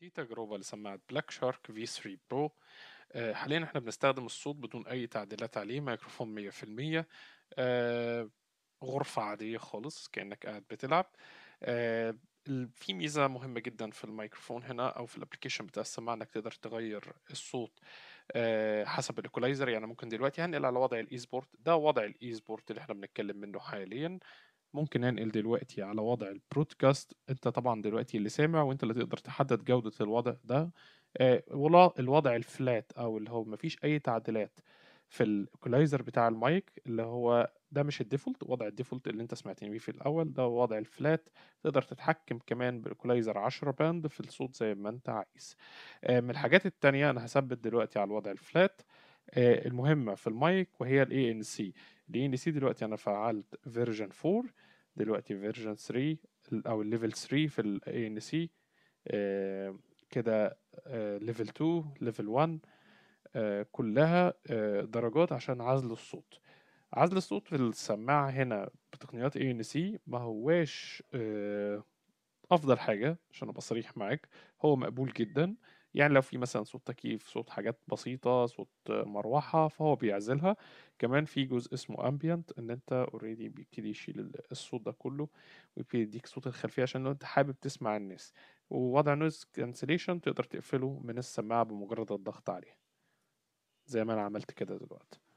دي تجربة لسماعة بلاك شارك في 3 برو آه، حاليا احنا بنستخدم الصوت بدون أي تعديلات عليه ميكروفون مية في المية آه، غرفة عادية خالص كأنك قاعد بتلعب آه، ال- في ميزة مهمة جدا في الميكروفون هنا أو في الابلكيشن بتاع السماعة إنك تقدر تغير الصوت آه، حسب الايكولايزر يعني ممكن دلوقتي هنقل على وضع الاي سبورت ده وضع الاي سبورت اللي احنا بنتكلم منه حاليا ممكن انقل دلوقتي على وضع البرودكاست انت طبعا دلوقتي اللي سامع وانت اللي تقدر تحدد جودة الوضع ده آه، ولا الوضع الفلات او اللي هو مفيش اي تعديلات في الايكولايزر بتاع المايك اللي هو ده مش الديفولت وضع الديفولت اللي انت سمعتني بيه في الاول ده وضع الفلات تقدر تتحكم كمان بالايكولايزر 10 باند في الصوت زي ما انت عايز آه، من الحاجات التانية انا هثبت دلوقتي على الوضع الفلات آه، المهمة في المايك وهي ال ANC ال ANC دلوقتي انا فعلت فيرجن 4 دلوقتي فيرجن 3 او الليفل 3 في ال ANC آه، كده ليفل 2 ليفل 1 آه، كلها آه، درجات عشان عزل الصوت عزل الصوت في السماعة هنا بتقنيات ANC ما هواش آه، افضل حاجه عشان ابقى صريح معاك هو مقبول جدا يعني لو في مثلا صوت تكييف صوت حاجات بسيطة صوت مروحة فهو بيعزلها كمان في جزء اسمه امبيانت ان انت اوريدي بيبتدي يشيل ال- الصوت ده كله ويبتدي يديك صوت الخلفية عشان لو انت حابب تسمع الناس ووضع نويز كانسليشن تقدر تقفله من السماعة بمجرد الضغط عليه زي ما انا عملت كده دلوقتي